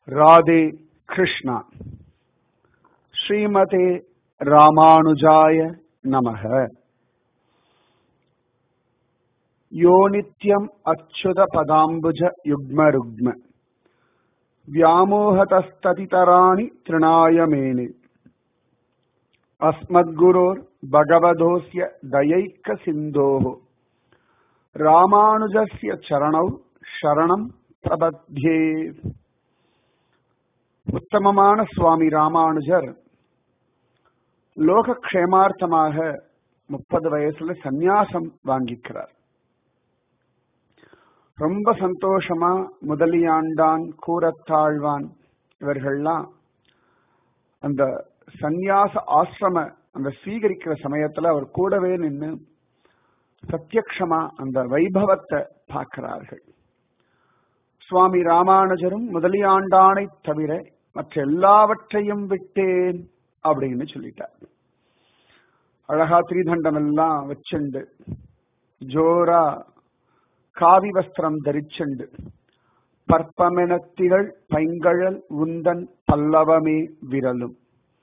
ராதே கிருஷ்ணா ஸ்ரீமதே ராமானுஜாய நமக யோ நித்யம் அச்சுத பதாம்புஜ யுக்ம ருக்ம व्यामोहतस्ततितराणि तृणाय मेने अस्मद्गुरोर् भगवधोऽस्य दयैकसिन्धोः ராமானுஜஸ்ய சரணௌ சரணம் பிரபத்யே உத்தமமான சுவாமி ராமானுஜர் லோக க்ஷேமார்த்தமாக முப்பது வயசுல சந்நியாசம் வாங்கிக்கிறார் ரொம்ப சந்தோஷமா முதலியாண்டான் கூரத்தாழ்வான் இவர்கள்லாம் அந்த சந்நியாச ஆசிரம அந்த ஸ்வீகரிக்கிற சமயத்துல அவர் கூடவே நின்று பிரத்யக்ஷமா அந்த வைபவத்தை பார்க்கிறார்கள் சுவாமி ராமானுஜரும் முதலியாண்டானை தவிர மற்ற எல்லாவற்றையும் விட்டேன் அப்படின்னு சொல்லிட்டார் அழகா திரிதண்டம் எல்லாம் வச்சுண்டு ஜோரா காவி வஸ்திரம் தரிச்சுண்டு பற்பமெனத்திகள் பைங்கழல் உந்தன் பல்லவமே விரலும்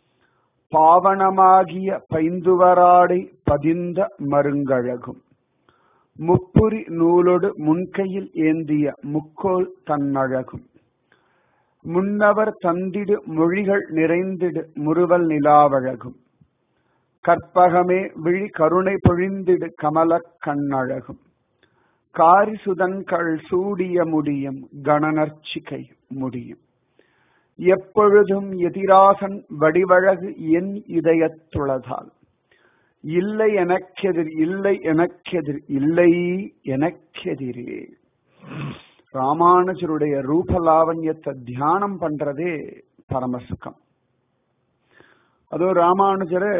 பாவனமாகிய பைந்துவராடை பதிந்த மருங்கழகும் முப்புரி நூலொடு முன்கையில் ஏந்திய முக்கோல் தன்னழகும் முன்னவர் தந்திடு மொழிகள் நிறைந்திடு முறுவல் நிலாவழகும் கற்பகமே விழி கருணை பொழிந்திடு கமலக் கண்ணழகும் காரிசுதன்கள் சூடிய முடியும் கணனர்ச்சிகை முடியும் எப்பொழுதும் எதிராசன் வடிவழகு என் இதயத்துளதால் இல்லை எனக்கெதிர் இல்லை எனக்கெதிர் இல்லை எனக்கெதிரே ராமானுஜருடைய ரூபலாவண்யத்தை தியானம் பண்றதே பரமசுகம் அதுவும் ராமானுஜரை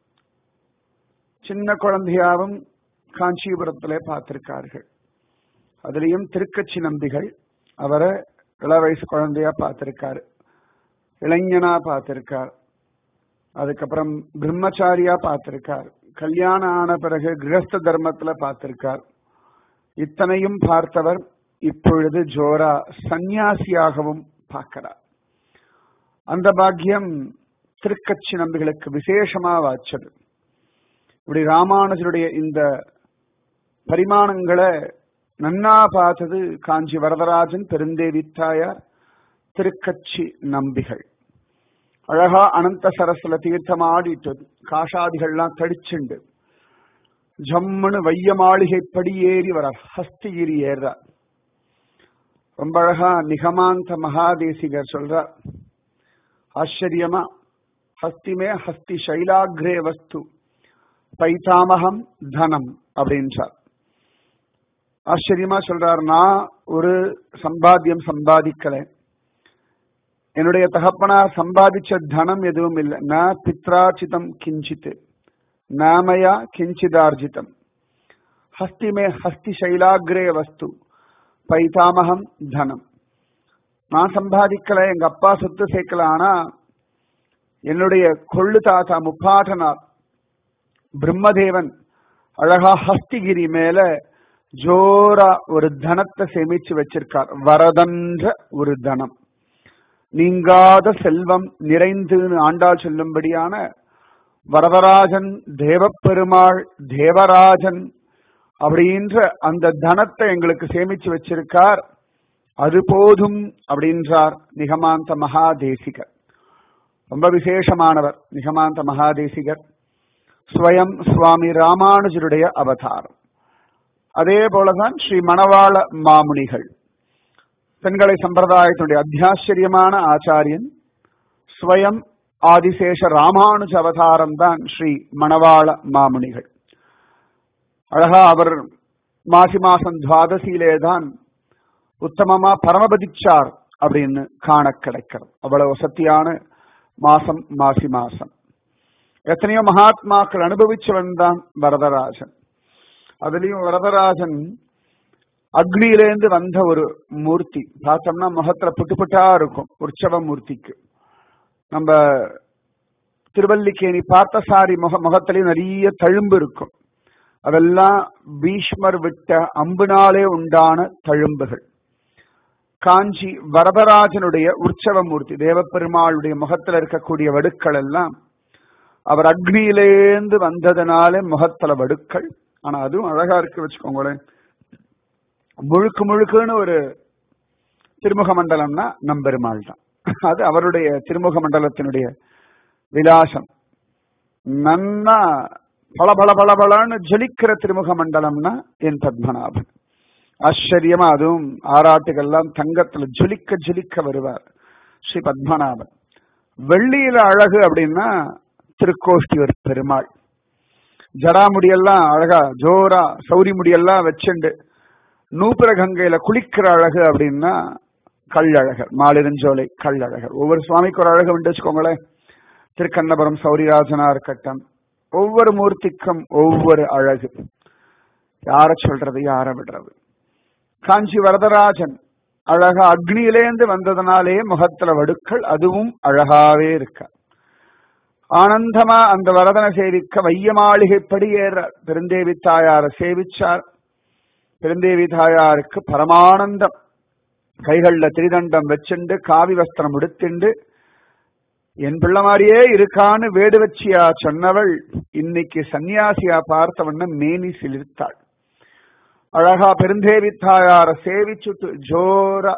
சின்ன குழந்தையாவும் காஞ்சிபுரத்துல பார்த்திருக்கார்கள் அதுலயும் திருக்கட்சி நம்பிகள் அவரை இள வயசு குழந்தையா பார்த்திருக்காரு இளைஞனா பார்த்திருக்கார் அதுக்கப்புறம் பிரம்மச்சாரியா பார்த்திருக்கார் கல்யாணம் ஆன பிறகு கிரகஸ்த தர்மத்துல பார்த்திருக்கார் இத்தனையும் பார்த்தவர் இப்பொழுது ஜோரா சந்நியாசியாகவும் பார்க்கிறார் அந்த பாக்கியம் திருக்கட்சி நம்பிகளுக்கு விசேஷமா வாச்சது இப்படி ராமானுஜருடைய இந்த பரிமாணங்களை நன்னா பார்த்தது காஞ்சி வரதராஜன் பெருந்தேவி தாயார் திருக்கட்சி நம்பிகள் அழகா அனந்த சரஸ்ல தீர்த்தம் ஆடிட்டு காஷாதிகள்லாம் தடிச்சுண்டு ஜம்முன்னு வைய மாளிகை படி ஏறி வர ஹஸ்திகிரி ஏறார் ரொம்ப அழகா நிகமாந்த மகாதேசிகர் சொல்றார் ஆச்சரியமா ஹஸ்திமே ஹஸ்தி சைலாகிரே வஸ்து பைத்தாமகம் தனம் அப்படின்றார் ஆச்சரியமா சொல்றார் நான் ஒரு சம்பாத்தியம் சம்பாதிக்கல என்னுடைய தகப்பனார் சம்பாதிச்ச தனம் எதுவும் இல்லை ந பித்ராச்சிதம் கிஞ்சித் நாமயா கிஞ்சிதார்ஜிதம் ஹஸ்திமே ஹஸ்தி சைலாகிரே வஸ்து பைதாமகம் தனம் நான் சம்பாதிக்கல எங்க அப்பா சொத்து சேர்க்கல ஆனா என்னுடைய கொள்ளு தாத்தா முப்பாட்டனார் பிரம்மதேவன் அழகா ஹஸ்திகிரி மேல ஜோரா ஒரு தனத்தை சேமிச்சு வச்சிருக்கார் வரதன்ற ஒரு தனம் நீங்காத செல்வம் நிறைந்துன்னு ஆண்டாள் சொல்லும்படியான வரதராஜன் தேவப்பெருமாள் தேவராஜன் அப்படின்ற அந்த தனத்தை எங்களுக்கு சேமிச்சு வச்சிருக்கார் அது போதும் அப்படின்றார் நிகமாந்த மகாதேசிகர் ரொம்ப விசேஷமானவர் நிகமாந்த மகாதேசிகர் ஸ்வயம் சுவாமி ராமானுஜருடைய அவதாரம் அதே போலதான் ஸ்ரீ மணவாள மாமுனிகள் பெண்களை சம்பிரதாயத்தினுடைய அத்தியாச்சரியமான ஆச்சாரியன் ஸ்வயம் ஆதிசேஷ ராமானுஜ அவதாரம் தான் ஸ்ரீ மணவாள மாமுனிகள் அழகா அவர் மாசி மாசம் துவாதசியிலே தான் உத்தமமா பரமபதிச்சார் அப்படின்னு காண கிடைக்கிறது அவ்வளவு வசத்தியான மாசம் மாசி மாசம் எத்தனையோ மகாத்மாக்கள் அனுபவிச்சவன் தான் வரதராஜன் அதுலயும் வரதராஜன் அக்னியிலேருந்து வந்த ஒரு மூர்த்தி பார்த்தோம்னா முகத்துல புட்டு புட்டா இருக்கும் உற்சவ மூர்த்திக்கு நம்ம திருவல்லிக்கேணி பார்த்தசாரி முக முகத்திலேயும் நிறைய தழும்பு இருக்கும் அதெல்லாம் பீஷ்மர் விட்ட அம்புனாலே உண்டான தழும்புகள் காஞ்சி வரதராஜனுடைய உற்சவ மூர்த்தி தேவப்பெருமாளுடைய முகத்துல இருக்கக்கூடிய வடுக்கள் எல்லாம் அவர் அக்னியிலேந்து வந்ததுனால முகத்துல வடுக்கள் ஆனா அதுவும் அழகா இருக்கு வச்சுக்கோங்களேன் முழுக்கு முழுக்குன்னு ஒரு திருமுக மண்டலம்னா நம்பெருமாள் தான் அது அவருடைய திருமுக மண்டலத்தினுடைய விலாசம் நன்னா பல பல பல பலன்னு ஜொலிக்கிற திருமுக மண்டலம்னா என் பத்மநாபன் ஆச்சரியமா அதுவும் ஆராட்டுகள்லாம் தங்கத்துல ஜொலிக்க ஜொலிக்க வருவார் ஸ்ரீ பத்மநாபன் வெள்ளியில அழகு அப்படின்னா திருக்கோஷ்டியூர் பெருமாள் ஜடாமுடியெல்லாம் அழகா ஜோரா சௌரி முடியெல்லாம் வச்சுண்டு நூப்புர கங்கையில குளிக்கிற அழகு அப்படின்னா கல்லழகர் மாலிருஞ்சோலை கல்லழகர் ஒவ்வொரு சுவாமிக்கு ஒரு அழகு உண்டு வச்சுக்கோங்களேன் திருக்கண்ணபுரம் சௌரிராஜனா இருக்கட்டும் ஒவ்வொரு மூர்த்திக்கும் ஒவ்வொரு அழகு யார சொல்றது யார விடுறது காஞ்சி வரதராஜன் அழகா அக்னியிலேந்து வந்ததுனாலே முகத்துல வடுக்கள் அதுவும் அழகாவே இருக்க ஆனந்தமா அந்த வரதனை சேவிக்க வைய மாளிகைப்படி ஏற பெருந்தேவி தாயார சேவிச்சார் பெருந்தேவி தாயாருக்கு பரமானந்தம் கைகள்ல திரிதண்டம் வச்சுண்டு காவி வஸ்திரம் உடுத்திண்டு என் பிள்ளை மாதிரியே இருக்கான்னு வேடு வச்சியா சொன்னவள் இன்னைக்கு சன்னியாசியா பார்த்தவண்ண மேனி சிலிர்த்தாள் அழகா பெருந்தேவி தாயார சேவிச்சுட்டு ஜோரா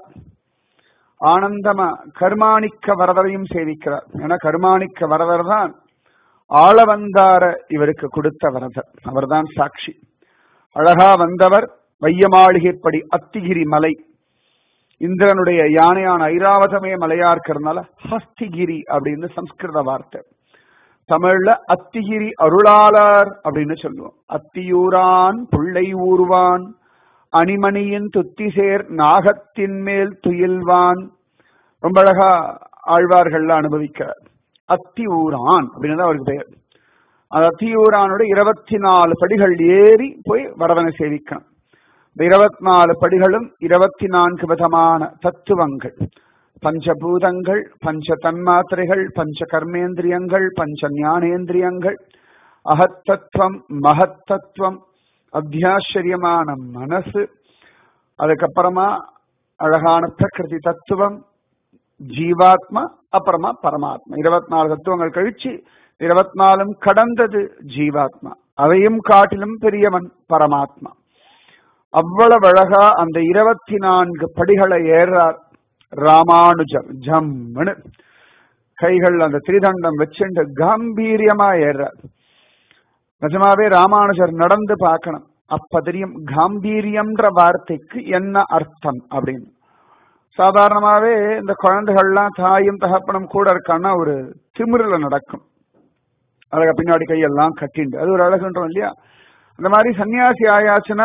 ஆனந்தமா கர்மாணிக்க வரதரையும் சேவிக்கிறார் ஏன்னா கர்மாணிக்க வரதர் தான் ஆள வந்தார இவருக்கு கொடுத்த வரதர் அவர்தான் சாட்சி அழகா வந்தவர் வைய மாளிகைப்படி அத்திகிரி மலை இந்திரனுடைய யானையான ஐராவதமே மலையா இருக்கிறதுனால ஹஸ்திகிரி அப்படின்னு சம்ஸ்கிருத வார்த்தை தமிழ்ல அத்திகிரி அருளாளர் அப்படின்னு சொல்லுவோம் அத்தியூரான் புள்ளை ஊர்வான் அணிமணியின் துத்திசேர் நாகத்தின் மேல் துயில்வான் ரொம்ப அழகா ஆழ்வார்கள்ல அனுபவிக்கிறார் அத்தி ஊரான் அப்படின்னு அவருக்கு பெயர் அந்த அத்தியூரானோட இருபத்தி நாலு படிகள் ஏறி போய் வரதனை சேவிக்கணும் இந்த இருபத்தி நாலு படிகளும் இருபத்தி நான்கு விதமான தத்துவங்கள் பஞ்சபூதங்கள் பஞ்ச தன்மாத்திரைகள் பஞ்ச கர்மேந்திரியங்கள் பஞ்ச ஞானேந்திரியங்கள் அகத்தத்துவம் மகத்தத்துவம் அத்தியாச்சரியமான மனசு அதுக்கப்புறமா அழகான பிரகிருதி தத்துவம் ஜீவாத்மா அப்புறமா பரமாத்மா இருபத்தி நாலு தத்துவங்கள் கழிச்சு இருபத்தி நாலும் கடந்தது ஜீவாத்மா அதையும் காட்டிலும் பெரியவன் பரமாத்மா அவ்வளவு அழகா அந்த இருபத்தி நான்கு படிகளை ஏறார் ராமானுஜர் ஜம்னு கைகள் அந்த திரிதண்டம் வச்சுட்டு காம்பீரியமா ஏறார் நிஜமாவே ராமானுஜர் நடந்து பார்க்கணும் அப்ப தெரியும் காம்பீரியம்ன்ற வார்த்தைக்கு என்ன அர்த்தம் அப்படின்னு சாதாரணமாவே இந்த குழந்தைகள்லாம் தாயும் தகப்பனும் கூட இருக்கான்னா ஒரு திமிரில நடக்கும் அழகா பின்னாடி கையெல்லாம் கட்டிண்டு அது ஒரு அழகுன்றோம் இல்லையா அந்த மாதிரி சன்னியாசி ஆயாச்சுன்னா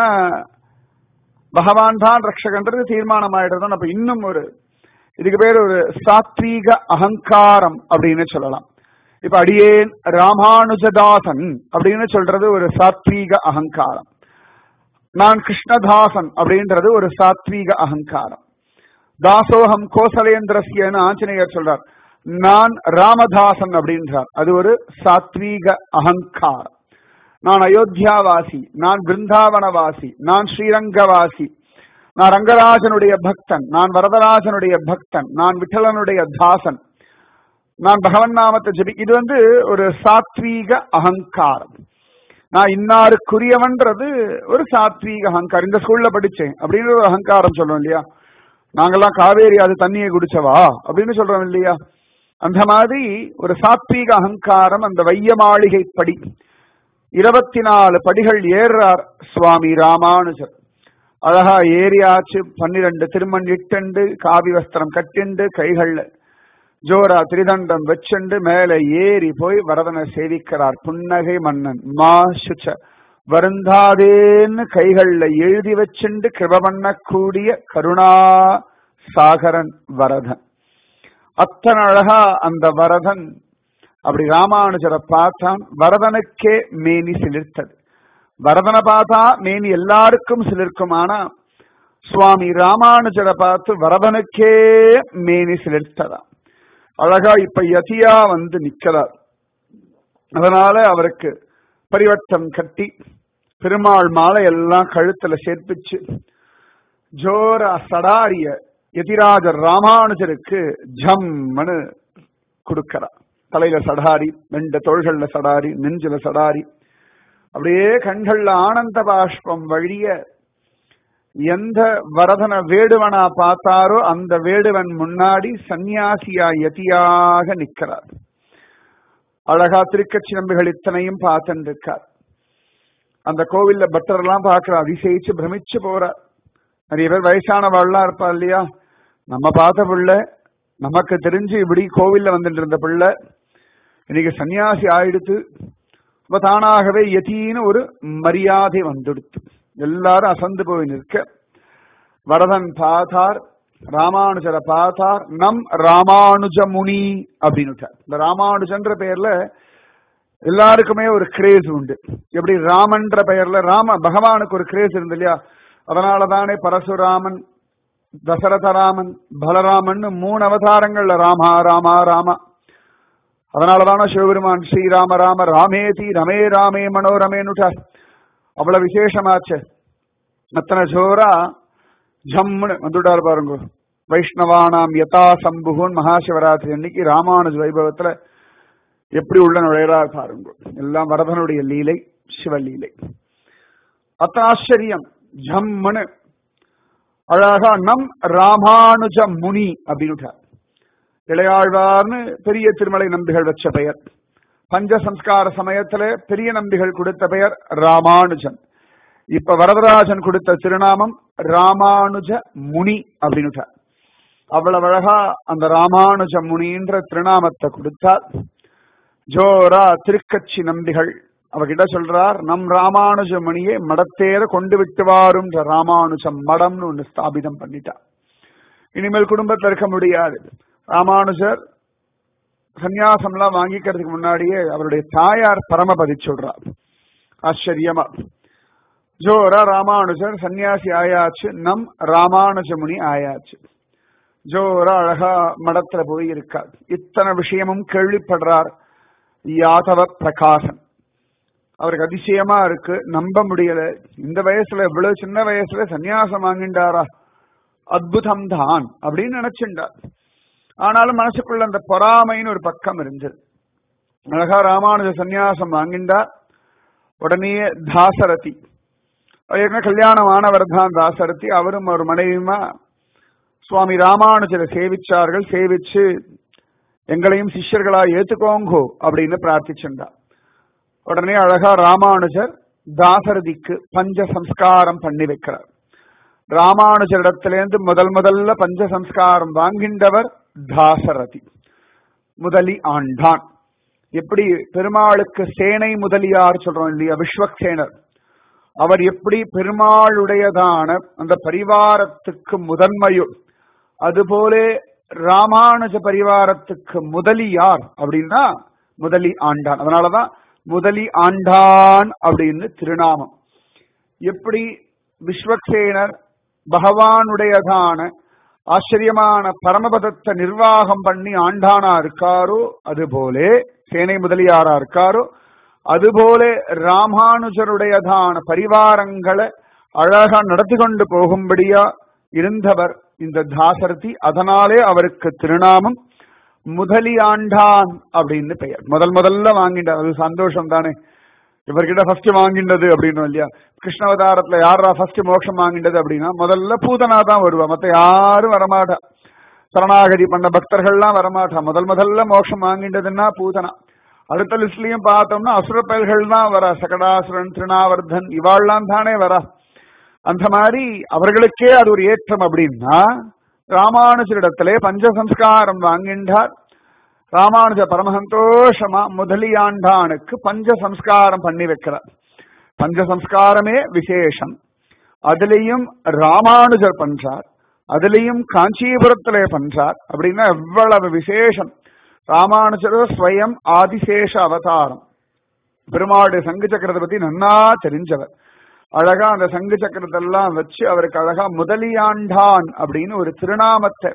பகவான் தான் ரட்சகன்றது தீர்மானம் ஆயிடுறதும் நம்ம இன்னும் ஒரு இதுக்கு பேர் ஒரு சாத்வீக அகங்காரம் அப்படின்னு சொல்லலாம் இப்ப அடியேன் ராமானுஜதாசன் அப்படின்னு சொல்றது ஒரு சாத்வீக அகங்காரம் நான் கிருஷ்ணதாசன் அப்படின்றது ஒரு சாத்வீக அகங்காரம் தாசோகம் கோசலேந்திரஸ்யன்னு ஆஞ்சநேயர் சொல்றார் நான் ராமதாசன் அப்படின்றார் அது ஒரு சாத்வீக அகங்காரம் நான் அயோத்தியாவாசி நான் பிருந்தாவனவாசி நான் ஸ்ரீரங்கவாசி நான் ரங்கராஜனுடைய பக்தன் நான் வரதராஜனுடைய பக்தன் நான் விட்டலனுடைய தாசன் நான் பகவன் நாமத்தை ஜபி இது வந்து ஒரு சாத்வீக அகங்காரம் நான் இன்னாருக்குரியவன்றது ஒரு சாத்வீக அகங்காரம் இந்த ஸ்கூல்ல படிச்சேன் அப்படின்னு ஒரு அகங்காரம் சொல்றோம் இல்லையா நாங்கெல்லாம் காவேரி அது தண்ணியை குடிச்சவா அப்படின்னு சொல்றோம் இல்லையா அந்த மாதிரி ஒரு சாத்வீக அகங்காரம் அந்த வைய மாளிகை படி இருபத்தி நாலு படிகள் ஏறார் சுவாமி ராமானுஜர் அழகா ஏரியாச்சு பன்னிரண்டு திருமண் இட்டண்டு காவி வஸ்திரம் கட்டிண்டு கைகள்ல ஜோரா திரிதண்டம் வச்சுண்டு மேல ஏறி போய் வரதனை சேவிக்கிறார் புன்னகை மன்னன் மா சுச்ச வருந்தாதேன்னு கைகள்ல எழுதி வச்சுண்டு கிருப பண்ணக்கூடிய கருணா சாகரன் வரதன் அத்தனை அழகா அந்த வரதன் அப்படி ராமானுஜரை பார்த்தான் வரதனுக்கே மேனி சிலிர்த்தது வரதனை பார்த்தா மேனி எல்லாருக்கும் சிலிர்க்கும் ஆனா சுவாமி ராமானுஜரை பார்த்து வரதனுக்கே மேனி சிலிர்த்ததா அழகா இப்ப யதியா வந்து நிக்கிறார் அதனால அவருக்கு பரிவட்டம் கட்டி பெருமாள் மாலை எல்லாம் கழுத்துல சேர்ப்பிச்சு ஜோரா சடாரிய யதிராஜர் ராமானுஜருக்கு ஜம்னு கொடுக்கிறார் தலையில சடாரி ரெண்டு தோள்கள்ல சடாரி நெஞ்சில சடாரி அப்படியே கண்கள்ல ஆனந்த பாஷ்பம் வழிய எந்த வரதன வேடுவனா பார்த்தாரோ அந்த வேடுவன் முன்னாடி சந்நியாசியா யதியாக நிற்கிறார் அழகா திருக்கட்சி நம்பிகள் இத்தனையும் பார்த்துட்டு இருக்கார் அந்த கோவில்ல பட்டர் எல்லாம் பார்க்கிற அதிசயிச்சு பிரமிச்சு போறார் நிறைய பேர் வயசானவாள்லாம் இருப்பா இல்லையா நம்ம பார்த்த பிள்ளை நமக்கு தெரிஞ்சு இப்படி கோவில்ல வந்துட்டு இருந்த பிள்ளை இன்னைக்கு சன்னியாசி ஆயிடுத்து இப்ப தானாகவே யதின்னு ஒரு மரியாதை வந்துடுத்து எல்லாரும் அசந்து போய் நிற்க வரதன் பார்த்தார் ராமானுஜரை பார்த்தார் நம் ராமானுஜ முனி அப்படின்னு இந்த ராமானுஜன்ற பெயர்ல எல்லாருக்குமே ஒரு கிரேஸ் உண்டு எப்படி ராமன்ற பெயர்ல ராம பகவானுக்கு ஒரு கிரேஸ் இருந்து இல்லையா அதனாலதானே பரசுராமன் தசரதராமன் பலராமன் மூணு அவதாரங்கள்ல ராமா ராமா ராமா அதனாலதான சிவபெருமான் ஸ்ரீராம ராம ராமேதி ரமே ராமே மனோரமேனுட்டார் அவ்வளவு விசேஷமாச்சு அத்தனை ஜோரா ஜம்முன்னு வந்துட்டார் பாருங்க வைஷ்ணவானாம் யதா சம்புகுன் மகாசிவராத்திரி அன்னைக்கு ராமானுஜ வைபவத்துல எப்படி உள்ள நுழைகிறார் பாருங்க எல்லாம் வரதனுடைய லீலை சிவலீலை அத்தனை ஆச்சரியம் ஜம்முன்னு அழகா நம் ராமானுஜ முனி அப்படின்னு இளையாழ்வார்னு பெரிய திருமலை நம்பிகள் வச்ச பெயர் பஞ்ச சம்ஸ்கார சமயத்துல பெரிய நம்பிகள் கொடுத்த பெயர் ராமானுஜன் இப்ப வரதராஜன் கொடுத்த திருநாமம் ராமானுஜ முனி அப்படின்னு அவ்வளவு அழகா அந்த ராமானுஜ முனின்ற திருநாமத்தை கொடுத்தார் ஜோரா திருக்கட்சி நம்பிகள் அவகிட்ட சொல்றார் நம் ராமானுஜ மணியை மடத்தேர கொண்டு விட்டு வாரும் ராமானுஜம் மடம்னு ஒண்ணு ஸ்தாபிதம் பண்ணிட்டார் இனிமேல் குடும்பத்தில் இருக்க முடியாது ராமானுஜர் சந்நியாசம்லாம் வாங்கிக்கிறதுக்கு முன்னாடியே அவருடைய தாயார் பரமபதி சொல்றார் ஆச்சரியமா ஜோரா ராமானுஜர் சன்னியாசி ஆயாச்சு நம் ராமானுஜ முனி ஆயாச்சு ஜோரா அழகா மடத்துல போய் இருக்கார் இத்தனை விஷயமும் கேள்விப்படுறார் யாதவ பிரகாசன் அவருக்கு அதிசயமா இருக்கு நம்ப முடியல இந்த வயசுல இவ்வளவு சின்ன வயசுல சன்னியாசம் வாங்கிண்டாரா அத்புதம் தான் அப்படின்னு நினைச்சுண்டார் ஆனாலும் மனசுக்குள்ள அந்த பொறாமைன்னு ஒரு பக்கம் இருந்தது அழகா ராமானுஜ சன்னியாசம் வாங்கிண்டார் உடனே தாசரதி ஏற்கனவே கல்யாணம் ஆனவர் தான் தாசரதி அவரும் ஒரு மனைவியுமா சுவாமி ராமானுஜரை சேவிச்சார்கள் சேவிச்சு எங்களையும் சிஷ்யர்களா ஏத்துக்கோங்கோ அப்படின்னு பிரார்த்திச்சுண்டார் உடனே அழகா ராமானுஜர் தாசரதிக்கு பஞ்ச சம்ஸ்காரம் பண்ணி வைக்கிறார் ராமானுஜரிடத்திலேருந்து முதல் முதல்ல பஞ்ச சம்ஸ்காரம் வாங்கின்றவர் தாசரதி முதலி ஆண்டான் எப்படி பெருமாளுக்கு சேனை முதலியார் சொல்றோம் இல்லையா விஸ்வக்சேனர் அவர் எப்படி பெருமாளுடையதான அந்த பரிவாரத்துக்கு முதன்மையும் அதுபோலே ராமானுஜ பரிவாரத்துக்கு முதலியார் அப்படின்னா முதலி ஆண்டான் அதனாலதான் முதலி ஆண்டான் அப்படின்னு திருநாமம் எப்படி விஸ்வக்சேனர் பகவானுடையதான ஆச்சரியமான பரமபதத்தை நிர்வாகம் பண்ணி ஆண்டானா இருக்காரோ அதுபோலே சேனை முதலியாரா இருக்காரோ அதுபோல ராமானுஜருடையதான பரிவாரங்களை அழகா நடத்தி கொண்டு போகும்படியா இருந்தவர் இந்த தாசரதி அதனாலே அவருக்கு திருநாமம் முதலியாண்டான் அப்படின்னு பெயர் முதல் முதல்ல வாங்கிட்டார் அது சந்தோஷம் தானே இவர்கிட்ட ஃபர்ஸ்ட் வாங்கிண்டது அப்படின்னு இல்லையா கிருஷ்ணவதாரத்துல யாரா ஃபர்ஸ்ட் மோட்சம் வாங்கிண்டது அப்படின்னா முதல்ல பூதனா தான் வருவா மத்த யாரும் வரமாட்டா சரணாகதி பண்ண பக்தர்கள்லாம் வரமாட்டா முதல் முதல்ல மோட்சம் வாங்கிண்டதுன்னா பூதனா அடுத்த லிஸ்ட்லயும் பார்த்தோம்னா அசுர பயல்கள் தான் வரா சகடாசுரன் திருநாவர்தன் இவாள்லாம் தானே வரா அந்த மாதிரி அவர்களுக்கே அது ஒரு ஏற்றம் அப்படின்னா ராமானுஜரிடத்திலே பஞ்சசம்ஸ்காரம் வாங்கின்றார் ராமானுஜ பரமசந்தோஷமா முதலியாண்டானுக்கு பஞ்ச சம்ஸ்காரம் பண்ணி வைக்கிறார் பஞ்ச சம்ஸ்காரமே விசேஷம் அதுலயும் ராமானுஜர் பண்றார் அதுலயும் காஞ்சிபுரத்திலே பண்றார் அப்படின்னா எவ்வளவு விசேஷம் ராமானுஜர் ஸ்வயம் ஆதிசேஷ அவதாரம் பெருமாளுடைய சங்கு சக்கரத்தை பத்தி நன்னா தெரிஞ்சவர் அழகா அந்த சங்கு சக்கரத்தெல்லாம் வச்சு அவருக்கு அழகா முதலியாண்டான் அப்படின்னு ஒரு திருநாமத்தை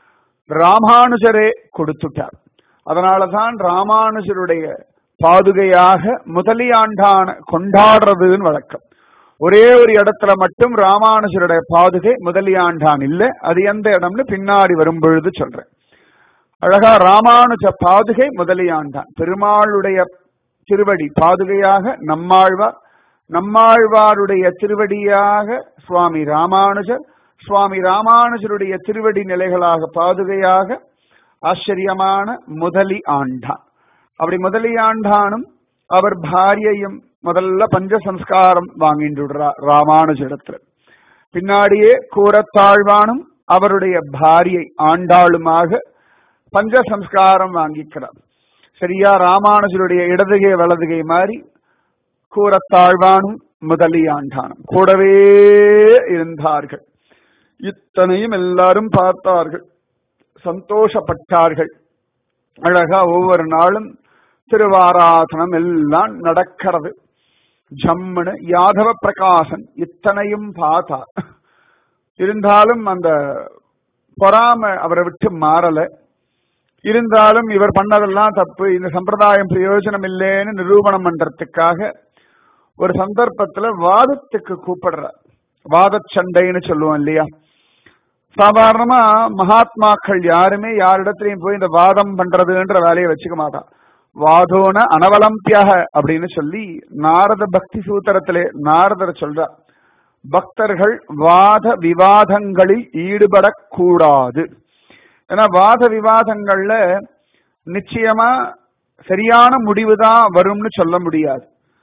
ராமானுஜரே கொடுத்துட்டார் அதனாலதான் ராமானுஜருடைய பாதுகையாக முதலியாண்டான கொண்டாடுறதுன்னு வழக்கம் ஒரே ஒரு இடத்துல மட்டும் ராமானுஜருடைய பாதுகை முதலியாண்டான் இல்ல அது எந்த இடம்னு பின்னாடி வரும் பொழுது சொல்றேன் அழகா ராமானுஜ பாதுகை முதலியாண்டான் பெருமாளுடைய திருவடி பாதுகையாக நம்மாழ்வார் நம்மாழ்வாருடைய திருவடியாக சுவாமி ராமானுஜர் சுவாமி ராமானுஜருடைய திருவடி நிலைகளாக பாதுகையாக ஆச்சரியமான முதலி ஆண்டான் அப்படி முதலி ஆண்டானும் அவர் பாரியையும் முதல்ல பஞ்சசம்ஸ்காரம் வாங்கிட்டு ராமானுஜிடத்துல பின்னாடியே கூறத்தாழ்வானும் அவருடைய பாரியை ஆண்டாளுமாக பஞ்சசம்ஸ்காரம் வாங்கிக்கிறார் சரியா ராமானுஜருடைய இடதுகை வலதுகை மாதிரி கூறத்தாழ்வானும் முதலியாண்டானும் கூடவே இருந்தார்கள் இத்தனையும் எல்லாரும் பார்த்தார்கள் சந்தோஷப்பட்டார்கள் அழகா ஒவ்வொரு நாளும் திருவாராதனம் எல்லாம் நடக்கிறது ஜம்முன்னு யாதவ பிரகாசன் இத்தனையும் பார்த்தார் இருந்தாலும் அந்த பொறாம அவரை விட்டு மாறல இருந்தாலும் இவர் பண்ணதெல்லாம் தப்பு இந்த சம்பிரதாயம் பிரயோஜனம் இல்லைன்னு நிரூபணம் பண்றதுக்காக ஒரு சந்தர்ப்பத்துல வாதத்துக்கு கூப்பிடுறார் வாத சண்டைன்னு சொல்லுவோம் இல்லையா சாதாரணமா மகாத்மாக்கள் யாருமே யாரிடத்திலையும் போய் இந்த வாதம் பண்றதுன்ற வேலையை வச்சுக்க மாட்டான் வாதோன அனவலம்பியாக அப்படின்னு சொல்லி நாரத பக்தி சூத்திரத்திலே நாரதர் சொல்றார் பக்தர்கள் வாத விவாதங்களில் ஈடுபடக்கூடாது ஏன்னா வாத விவாதங்கள்ல நிச்சயமா சரியான முடிவு தான் வரும்னு சொல்ல முடியாது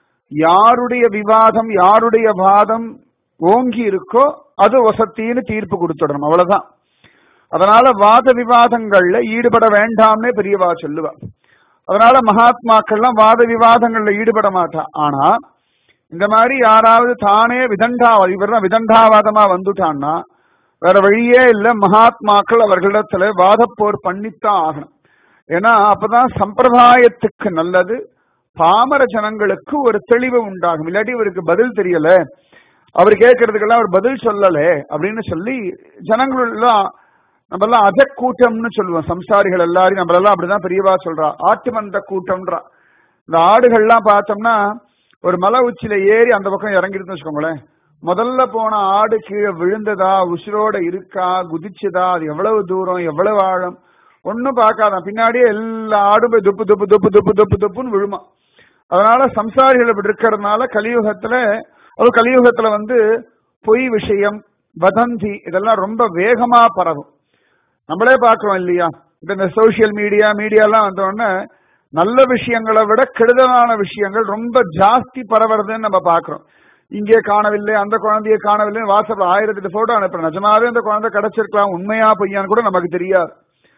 யாருடைய விவாதம் யாருடைய வாதம் ஓங்கி இருக்கோ அது வசத்தின்னு தீர்ப்பு கொடுத்துடணும் அவ்வளவுதான் அதனால வாத விவாதங்கள்ல ஈடுபட வேண்டாம்னே பெரியவா சொல்லுவா அதனால மகாத்மாக்கள்லாம் வாத விவாதங்கள்ல ஈடுபட மாட்டா ஆனா இந்த மாதிரி யாராவது தானே விதண்டாவா இவர் தான் விதண்டாவாதமா வந்துட்டான்னா வேற வழியே இல்ல மகாத்மாக்கள் அவர்களிடத்துல வாதப்போர் பண்ணித்தான் ஆகணும் ஏன்னா அப்பதான் சம்பிரதாயத்துக்கு நல்லது பாமர ஜனங்களுக்கு ஒரு தெளிவு உண்டாகும் இல்லாட்டி இவருக்கு பதில் தெரியல அவர் கேட்கறதுக்கெல்லாம் அவர் பதில் சொல்லல அப்படின்னு சொல்லி ஜனங்கள் எல்லாம் நம்ம எல்லாம் அஜ கூட்டம்னு சொல்லுவோம் சம்சாரிகள் எல்லாரும் நம்ம எல்லாம் அப்படிதான் பெரியவா சொல்றா ஆட்டு மந்த கூட்டம்ன்றா இந்த ஆடுகள்லாம் பார்த்தோம்னா ஒரு மலை உச்சியில ஏறி அந்த பக்கம் இறங்கிருதுன்னு வச்சுக்கோங்களேன் முதல்ல போன ஆடு கீழே விழுந்ததா உசிரோட இருக்கா குதிச்சுதா அது எவ்வளவு தூரம் எவ்வளவு ஆழம் ஒன்னும் பார்க்காதான் பின்னாடியே எல்லா ஆடும் போய் துப்பு துப்பு துப்பு துப்பு துப்பு துப்புன்னு விழுமா அதனால சம்சாரிகள் இப்படி இருக்கிறதுனால கலியுகத்துல அது கலியுகத்துல வந்து பொய் விஷயம் வதந்தி இதெல்லாம் ரொம்ப வேகமா பரவும் நம்மளே பார்க்கிறோம் இல்லையா இந்த சோசியல் மீடியா மீடியாலாம் வந்தோடனே நல்ல விஷயங்களை விட கெடுதலான விஷயங்கள் ரொம்ப ஜாஸ்தி பரவுறதுன்னு நம்ம பாக்குறோம் இங்கே காணவில்லை அந்த குழந்தையை காணவில்லை வாட்ஸ்அப்ல ஆயிரத்தி எட்டு போட்டோ அனுப்புறேன் நிஜமாவே அந்த குழந்தை கிடைச்சிருக்கலாம் உண்மையா பொய்யான்னு கூட நமக்கு தெரியாது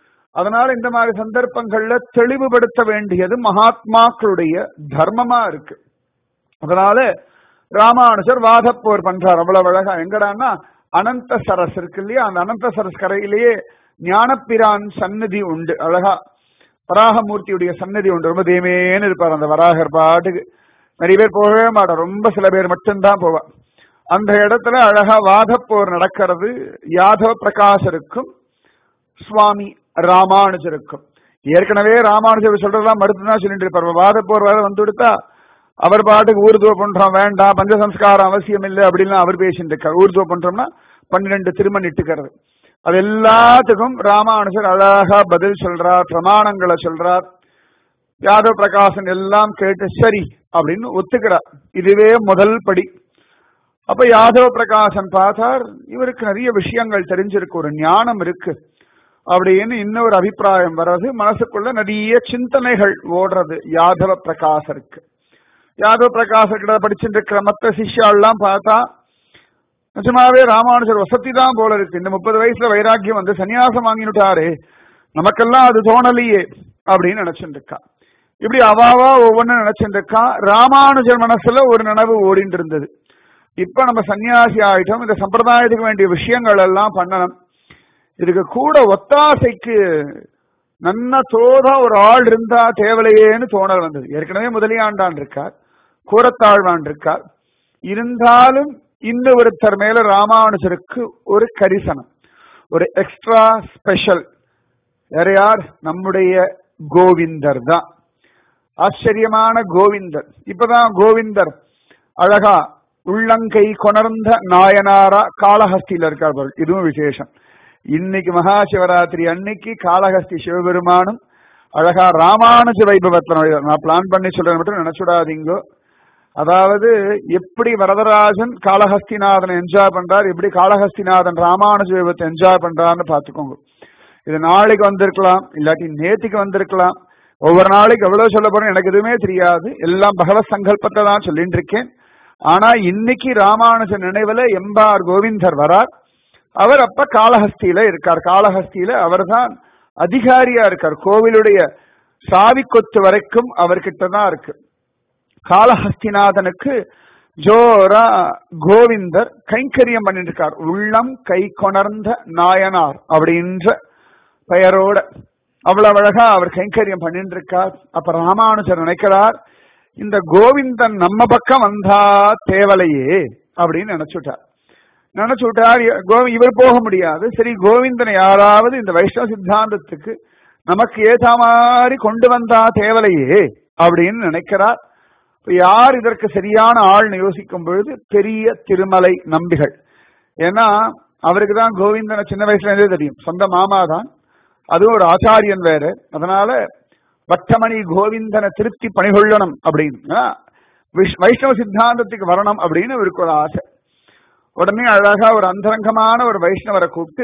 அதனால இந்த மாதிரி சந்தர்ப்பங்கள்ல தெளிவுபடுத்த வேண்டியது மகாத்மாக்களுடைய தர்மமா இருக்கு அதனால ராமானுஜர் வாதப்போர் பண்றார் அவ்வளவு அழகா எங்கடான்னா அனந்த சரஸ் இருக்கு இல்லையா அந்த அனந்த சரஸ் கரையிலேயே ஞானப்பிரான் சன்னதி உண்டு அழகா வராகமூர்த்தியுடைய சன்னதி உண்டு ரொம்ப தேமேன்னு இருப்பார் அந்த வராகர் பாட்டுக்கு நிறைய பேர் போகவே மாட்டார் ரொம்ப சில பேர் மட்டும்தான் போவா அந்த இடத்துல அழகா வாதப்போர் நடக்கிறது யாதவ பிரகாசருக்கும் சுவாமி ராமானுஜருக்கும் ஏற்கனவே ராமானுஜர் சொல்றதெல்லாம் மறுத்துதான் சொல்லிட்டு இருப்பார் வாதப்போர் வேற வந்து கொடுத்தா அவர் பாட்டுக்கு ஊர்துவ பண்றோம் வேண்டாம் பஞ்சசம்ஸ்காரம் அவசியம் இல்லை அப்படின்னு அவர் பேசிட்டு இருக்கார் ஊர்துவ பண்றோம்னா பன்னிரெண்டு திருமண் இட்டுக்கிறது அது எல்லாத்துக்கும் ராமானுஜர் அழகா பதில் சொல்றார் பிரமாணங்களை சொல்றார் யாதவ பிரகாசன் எல்லாம் கேட்டு சரி அப்படின்னு ஒத்துக்கிறார் இதுவே முதல் படி அப்ப யாதவ பிரகாசன் பார்த்தார் இவருக்கு நிறைய விஷயங்கள் தெரிஞ்சிருக்கு ஒரு ஞானம் இருக்கு அப்படின்னு இன்னொரு அபிப்பிராயம் வர்றது மனசுக்குள்ள நிறைய சிந்தனைகள் ஓடுறது யாதவ பிரகாசருக்கு யாதவ பிரகாசர் கிட்ட படிச்சுட்டு இருக்கிற மத்த சிஷ்யாலாம் பார்த்தா நிஜமாவே ராமானுஜர் வசதி தான் போல இருக்கு இந்த முப்பது வயசுல வைராக்கியம் வந்து சன்னியாசம் வாங்கினுட்டாரு நமக்கெல்லாம் அது தோணலையே அப்படின்னு நினைச்சுட்டு இருக்கா இப்படி அவாவா ஒவ்வொன்னு நினைச்சுட்டு இருக்கா ராமானுஜர் மனசுல ஒரு நினைவு ஓடிட்டு இருந்தது இப்ப நம்ம சன்னியாசி ஆயிட்டோம் இந்த சம்பிரதாயத்துக்கு வேண்டிய விஷயங்கள் எல்லாம் பண்ணணும் இதுக்கு கூட ஒத்தாசைக்கு நன்ன தோதா ஒரு ஆள் இருந்தா தேவலையேன்னு தோணல் வந்தது ஏற்கனவே முதலியாண்டான் இருக்கார் கூரத்தாழ்வான் இருக்கார் இருந்தாலும் இந்த ஒருத்தர் மேல ராமானுஜருக்கு ஒரு கரிசனம் ஒரு எக்ஸ்ட்ரா ஸ்பெஷல் வேற யார் நம்முடைய கோவிந்தர் தான் ஆச்சரியமான கோவிந்தர் இப்பதான் கோவிந்தர் அழகா உள்ளங்கை கொணர்ந்த நாயனாரா காளஹஸ்தியில இருக்கார்கள் இதுவும் விசேஷம் இன்னைக்கு மகா சிவராத்திரி அன்னைக்கு காளஹஸ்தி சிவபெருமானும் அழகா ராமானுஜ வைபவத்துல நான் பிளான் பண்ணி சொல்றேன் மட்டும் நினைச்சுடாதீங்கோ அதாவது எப்படி வரதராஜன் காளஹஸ்திநாதன் என்ஜாய் பண்றார் எப்படி காளஹஸ்திநாதன் ராமானுஜ வைபவத்தை என்ஜாய் பண்றான்னு பாத்துக்கோங்க இது நாளைக்கு வந்திருக்கலாம் இல்லாட்டி நேத்திக்கு வந்திருக்கலாம் ஒவ்வொரு நாளைக்கு எவ்வளவு சொல்ல போறேன் எனக்கு எதுவுமே தெரியாது எல்லாம் பகவத் சங்கல்பத்தை தான் சொல்லிட்டு இருக்கேன் ஆனா இன்னைக்கு ராமானுஜன் நினைவுல எம்பார் கோவிந்தர் வரார் அவர் அப்ப காளஹஸ்தியில இருக்கார் காளஹஸ்தியில அவர்தான் அதிகாரியா இருக்கார் கோவிலுடைய சாவி கொத்து வரைக்கும் அவர்கிட்ட தான் இருக்கு காளஹஸ்திநாதனுக்கு ஜோரா கோவிந்தர் கைங்கரியம் பண்ணிட்டு இருக்கார் உள்ளம் கை கொணர்ந்த நாயனார் அப்படின்ற பெயரோட அவ்வளவு அழகா அவர் கைங்கரியம் பண்ணிட்டு இருக்கார் அப்ப ராமானுஜர் நினைக்கிறார் இந்த கோவிந்தன் நம்ம பக்கம் வந்தா தேவலையே அப்படின்னு நினைச்சுட்டார் நினைச்சுட்டார் கோ- இவர் போக முடியாது சரி கோவிந்தனை யாராவது இந்த வைஷ்ணவ சித்தாந்தத்துக்கு நமக்கு ஏத்த மாதிரி கொண்டு வந்தா தேவலையே அப்படின்னு நினைக்கிறார் இப்ப யார் இதற்கு சரியான ஆள்னு யோசிக்கும் பொழுது பெரிய திருமலை நம்பிகள் ஏன்னா அவருக்கு தான் கோவிந்தனை சின்ன வயசுல இருந்தே தெரியும் சொந்த மாமா தான் அதுவும் ஒரு ஆச்சாரியன் வேற அதனால வட்டமணி கோவிந்தனை திருப்தி பணிகொள்ளணும் அப்படின்னு ஆ, விஷ்- வைஷ்ணவ சித்தாந்தத்துக்கு வரணும் அப்படின்னு இவருக்கு ஒரு ஆசை உடனே அழகா ஒரு அந்தரங்கமான ஒரு வைஷ்ணவரை கூப்பிட்டு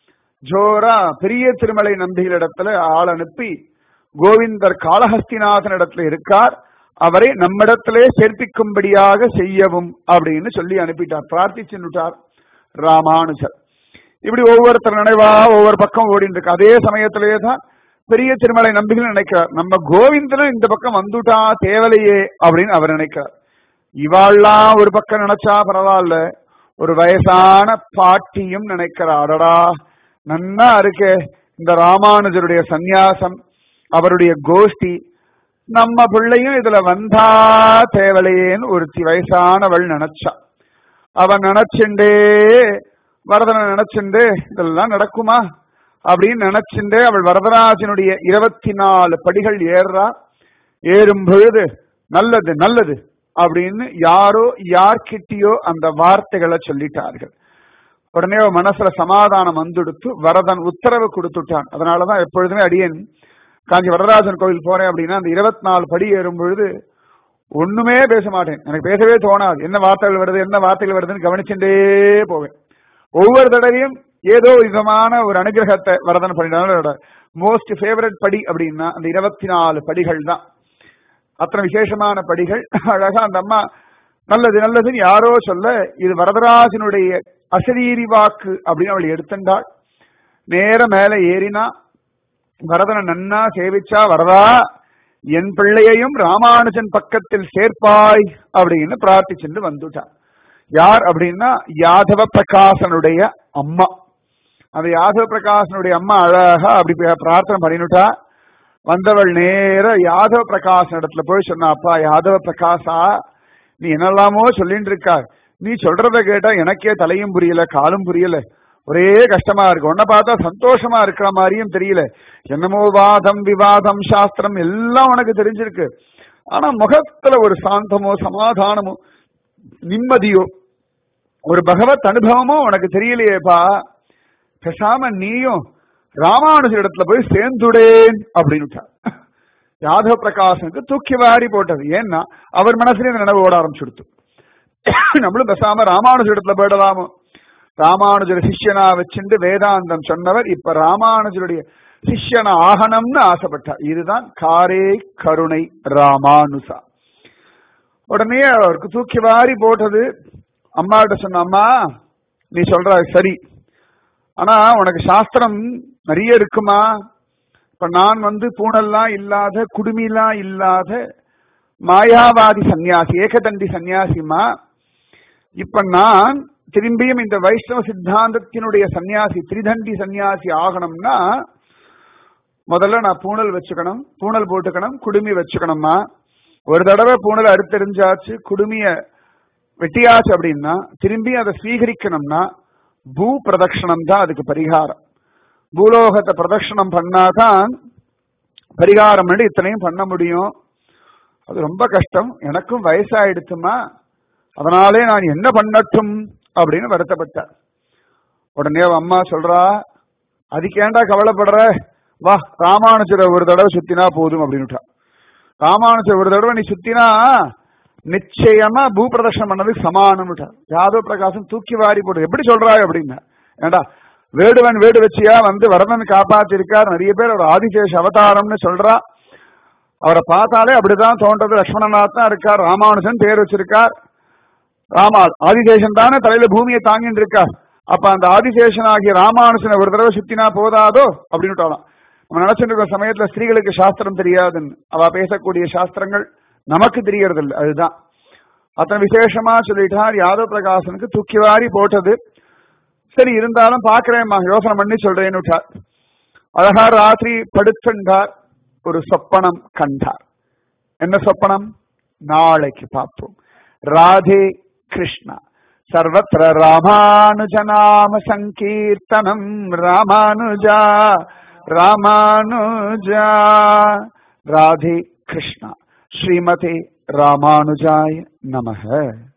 ஜோரா பெரிய திருமலை நம்பிகளிடத்துல ஆள் அனுப்பி கோவிந்தர் காளஹஸ்திநாதன் இடத்துல இருக்கார் அவரை நம்மிடத்திலே சேர்ப்பிக்கும்படியாக செய்யவும் அப்படின்னு சொல்லி அனுப்பிட்டார் பிரார்த்திச்சுட்டார் ராமானுஜர் இப்படி ஒவ்வொருத்தர் நினைவா ஒவ்வொரு பக்கம் ஓடிட்டு இருக்கு அதே சமயத்திலேயே தான் பெரிய திருமலை நம்பிகள் நினைக்கிறார் நம்ம கோவிந்தனும் இந்த பக்கம் வந்துட்டா தேவலையே அப்படின்னு அவர் நினைக்கிறார் இவாள்லாம் ஒரு பக்கம் நினைச்சா பரவாயில்ல ஒரு வயசான பாட்டியும் நினைக்கிறார் அடடா நன்னா இருக்கே இந்த ராமானுஜருடைய சந்நியாசம் அவருடைய கோஷ்டி நம்ம பிள்ளையும் இதுல வந்தா தேவலையேன்னு ஒருத்தி வயசானவள் நினைச்சா அவன் நினைச்சுண்டே வரதனை நினைச்சுண்டு இதெல்லாம் நடக்குமா அப்படின்னு நினைச்சுண்டே அவள் வரதராஜனுடைய இருபத்தி நாலு படிகள் ஏறுறா ஏறும் பொழுது நல்லது நல்லது அப்படின்னு யாரோ யார்கிட்டயோ அந்த வார்த்தைகளை சொல்லிட்டார்கள் உடனே அவ மனசுல சமாதானம் வந்துடுத்து வரதன் உத்தரவு கொடுத்துட்டான் அதனாலதான் எப்பொழுதுமே அடியேன் காஞ்சி வரதராஜன் கோவில் போறேன் அப்படின்னா அந்த இருபத்தி நாலு படி ஏறும் பொழுது ஒண்ணுமே பேச மாட்டேன் எனக்கு பேசவே தோணாது என்ன வார்த்தைகள் வருது என்ன வார்த்தைகள் வருதுன்னு கவனிச்சுட்டே போவேன் ஒவ்வொரு தடவையும் ஏதோ விதமான ஒரு அனுகிரகத்தை வரதன் பண்ணினாலும் மோஸ்ட் ஃபேவரட் படி அப்படின்னா அந்த இருபத்தி நாலு படிகள் தான் அத்தனை விசேஷமான படிகள் அழகா அந்த அம்மா நல்லது நல்லதுன்னு யாரோ சொல்ல இது வரதராஜனுடைய அசரீரி வாக்கு அப்படின்னு அவள் எடுத்துண்டாள் நேர மேல ஏறினா வரதனை நன்னா சேவிச்சா வரதா என் பிள்ளையையும் ராமானுஜன் பக்கத்தில் சேர்ப்பாய் அப்படின்னு பிரார்த்திச்சுட்டு வந்துட்டான் யார் அப்படின்னா யாதவ பிரகாசனுடைய அம்மா அந்த யாதவ பிரகாசனுடைய அம்மா அழகா அப்படி பிரார்த்தனை பண்ணினுட்டா வந்தவள் நேர யாதவ பிரகாசன் இடத்துல போய் சொன்னா அப்பா யாதவ பிரகாசா நீ என்னெல்லாமோ சொல்லிட்டு இருக்கா நீ சொல்றத கேட்டா எனக்கே தலையும் புரியல காலும் புரியல ஒரே கஷ்டமா இருக்கு உன்னை பார்த்தா சந்தோஷமா இருக்கிற மாதிரியும் தெரியல என்னமோ வாதம் விவாதம் சாஸ்திரம் எல்லாம் உனக்கு தெரிஞ்சிருக்கு ஆனா முகத்துல ஒரு சாந்தமோ சமாதானமோ நிம்மதியோ ஒரு பகவத் அனுபவமோ உனக்கு தெரியலையேப்பா பேசாம நீயும் ராமானுஜர் இடத்துல போய் சேர்ந்துடேன் அப்படின்னு யாதவ பிரகாசனுக்கு தூக்கி வாரி போட்டது ஏன்னா அவர் மனசுல இந்த நினைவு ஓட ஆரம்பிச்சுடுத்து நம்மளும் பேசாம ராமானுஜர் இடத்துல போயிடலாமோ ராமானுஜர் சிஷ்யனா வச்சுட்டு வேதாந்தம் சொன்னவர் இப்ப ராமானுஜருடைய சிஷ்யனா ஆகணும்னு ஆசைப்பட்டார் இதுதான் காரே கருணை ராமானுசா உடனே அவருக்கு தூக்கி வாரி போட்டது அம்மாட்ட சொன்ன அம்மா நீ சொல்ற சரி ஆனா உனக்கு சாஸ்திரம் நிறைய இருக்குமா இப்ப நான் வந்து பூனல்லாம் இல்லாத குடுமிலாம் இல்லாத மாயாவாதி சந்நியாசி ஏகதண்டி சந்நியாசிமா இப்ப நான் திரும்பியும் இந்த வைஷ்ணவ சித்தாந்தத்தினுடைய சந்நியாசி திரிதண்டி சந்நியாசி ஆகணும்னா முதல்ல நான் பூணல் வச்சுக்கணும் பூணல் போட்டுக்கணும் குடுமி வச்சுக்கணுமா ஒரு தடவை பூணல் அறுத்தெறிஞ்சாச்சு குடுமிய வெட்டியாச்சு அப்படின்னா திரும்பி அதை ஸ்வீகரிக்கணும்னா பூ பிரதட்சணம் தான் அதுக்கு பரிகாரம் பூலோகத்தை பிரதட்சணம் பண்ணாதான் பரிகாரம் பண்ணி இத்தனையும் பண்ண முடியும் அது ரொம்ப கஷ்டம் எனக்கும் வயசாயிடுச்சுமா அதனாலே நான் என்ன பண்ணட்டும் அப்படின்னு வருத்தப்பட்டார் உடனே அவ அம்மா சொல்றா அதுக்கேண்டா கவலைப்படுற வா ராமானுஜரை ஒரு தடவை சுத்தினா போதும் அப்படின்னுட்டா ராமானுஜர் ஒரு தடவை நீ சுத்தினா நிச்சயமா பூபிரதர்ஷனம் பண்ணது சமானம்னுட்டா யாதவ பிரகாசம் தூக்கி வாரி போடு எப்படி சொல்றாய் அப்படின்னா ஏண்டா வேடுவன் வேடு வச்சியா வந்து வரதன் காப்பாத்திருக்கார் நிறைய பேர் அவர் ஆதிசேஷ அவதாரம்னு சொல்றா அவரை பார்த்தாலே அப்படிதான் தோன்றது லட்சுமணநாத் தான் இருக்கார் ராமானுஜன் பேர் வச்சிருக்கார் ராமா ஆதிசேஷன் தானே தலையில பூமியை தாங்கிட்டு இருக்கார் அப்ப அந்த ஆதிசேஷன் ஆகிய ராமானுஜனை ஒரு தடவை சுத்தினா போதாதோ அப்படின்னு நம்ம நினைச்சிட்டு இருக்கிற சமயத்துல ஸ்திரீகளுக்கு சாஸ்திரம் தெரியாதுன்னு அவ பேசக்கூடிய சாஸ்திரங்கள் நமக்கு தெரியறது இல்லை அதுதான் அத்தனை விசேஷமா சொல்லிட்டார் யாதவ பிரகாசனுக்கு தூக்கி வாரி போட்டது சரி இருந்தாலும் பாக்குறேன் யோசனை பண்ணி சொல்றேன்னு விட்டார் அழகா ராத்திரி படுத்துண்டார் ஒரு சொப்பனம் கண்டார் என்ன சொப்பனம் நாளைக்கு பார்ப்போம் ராதே கிருஷ்ணா சர்வத்திர ராமானுஜநாம சங்கீர்த்தனம் ராமானுஜா ராமானுஜா ராதே கிருஷ்ணா ஸ்ரீமதே ராமானுஜாய நமக